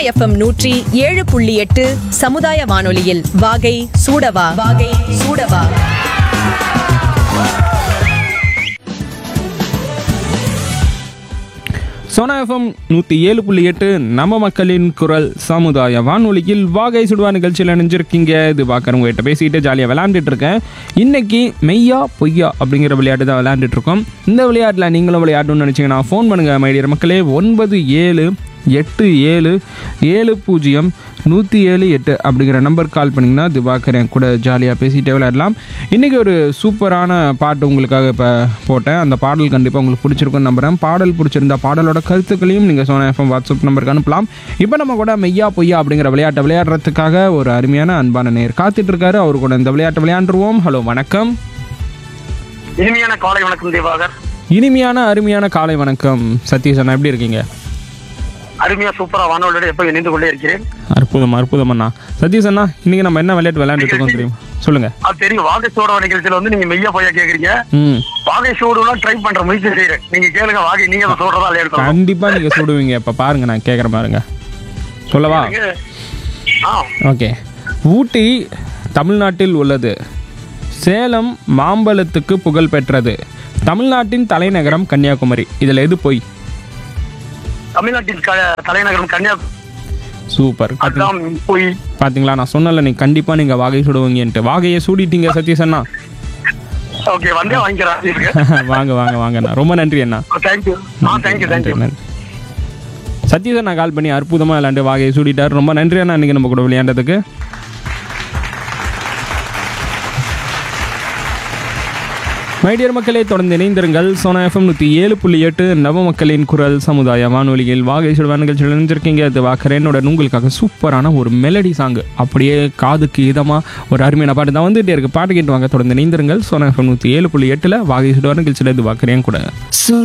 FM நூற்றி ஏழு புள்ளி எட்டு சமுதாய வானொலியில் வாகை சூடவா வாகை சூடவா சோனா எஃப்எம் நூற்றி ஏழு புள்ளி எட்டு நம்ம மக்களின் குரல் சமுதாய வானொலியில் வாகை சுடுவா நிகழ்ச்சியில் நினைஞ்சிருக்கீங்க இது பார்க்குறவங்க கிட்ட பேசிக்கிட்டு ஜாலியாக விளையாண்டுட்டு இருக்கேன் இன்னைக்கு மெய்யா பொய்யா அப்படிங்கிற விளையாட்டு தான் விளையாண்டுட்டு இருக்கோம் இந்த விளையாட்டில் நீங்களும் விளையாடணும்னு நினச்சிங்கன்னா ஃபோன் பண்ணுங்கள் மைடியர் மக்களே ஒன்பது ஏழு எட்டு ஏழு ஏழு பூஜ்ஜியம் நூற்றி ஏழு எட்டு அப்படிங்கிற நம்பர் கால் பண்ணிங்கன்னா திவாகரன் கூட ஜாலியாக பேசிகிட்டே விளையாடலாம் இன்றைக்கி ஒரு சூப்பரான பாட்டு உங்களுக்காக இப்போ போட்டேன் அந்த பாடல் கண்டிப்பாக உங்களுக்கு பிடிச்சிருக்கும்னு நம்புகிறேன் பாடல் பிடிச்சிருந்தா பாடலோட கருத்துக்களையும் நீங்கள் சோனா எஃப்எம் வாட்ஸ்அப் நம்பருக்கு அனுப்பலாம் இப்போ நம்ம கூட மெய்யா பொய்யா அப்படிங்கிற விளையாட்டை விளையாடுறதுக்காக ஒரு அருமையான அன்பான நேர் காத்துட்டு இருக்காரு அவர் கூட இந்த விளையாட்டை விளையாண்டுருவோம் ஹலோ வணக்கம் இனிமையான காலை வணக்கம் திவாகர் இனிமையான அருமையான காலை வணக்கம் சதீஷ் அண்ணா எப்படி இருக்கீங்க அருமையா சூப்பரா வானொலியோட எப்ப இணைந்து கொண்டே இருக்கிறேன் அற்புதம் அற்புதம் அண்ணா சதீஷ் அண்ணா இன்னைக்கு நம்ம என்ன விளையாட்டு விளையாண்டுட்டு இருக்கோம் தெரியுமா சொல்லுங்க அது தெரியும் வாகை சோட நிகழ்ச்சியில வந்து நீங்க மெய்யா போயா கேக்குறீங்க ம் வாகை சோடுலாம் ட்ரை பண்ற முயற்சி செய்யறேன் நீங்க கேளுங்க வாகை நீங்க அதை சொல்றதா இல்லையா இருக்கணும். கண்டிப்பா நீங்க சுடுவீங்க இப்ப பாருங்க நான் கேக்குற பாருங்க சொல்லவா நீங்க- ஆ ஓகே ஊட்டி தமிழ்நாட்டில் உள்ளது சேலம் மாம்பழத்துக்கு புகழ் பெற்றது தமிழ்நாட்டின் தலைநகரம் கன்னியாகுமரி இதுல எது பொய் தமிழ்நாட்டின் க- தலைநகரம் கன்னியாகுமரி சூப்பர் பாத்தீங்க- அதான் போய் பாத்தீங்களா நான் சொன்னல நீ கண்டிப்பா நீங்க வாகை சுடுவீங்கன்ட்டு வாகையை சூடிட்டீங்க சதீஷ் அண்ணா ஓகே வந்தே வாங்கிக்கிறேன் வாங்க வாங்க வாங்க அண்ணா ரொம்ப நன்றி அண்ணா தேங்க்யூ ஆ தேங்க்யூ தேங்க்யூ நன்றி சதீஷ் அண்ணா கால் பண்ணி அற்புதமா விளையாண்டு வாகையை சூடிட்டார் ரொம்ப நன்றி அண்ணா இன்னைக்கு நம்ம கூட விளையாண்டதுக்கு மைடியர் மக்களே தொடர்ந்து இணைந்திருங்கள் சோனா எஃப்எம் நூற்றி ஏழு புள்ளி எட்டு நவ மக்களின் குரல் சமுதாய வானொலியில் வாகை சுடுவா நிகழ்ச்சியில் இணைஞ்சிருக்கீங்க அது வாக்கரேனுடன் உங்களுக்காக சூப்பரான ஒரு மெலடி சாங் அப்படியே காதுக்கு இதமாக ஒரு அருமையான பாட்டு தான் வந்துட்டே இருக்கு பாட்டு கேட்டு வாங்க தொடர்ந்து இணைந்திருங்கள் சோனா எஃப்எம் நூற்றி ஏழு புள்ளி எட்டில் வாகை சுடுவா நிகழ்ச்சியில் இது வாக்கரேன் கூட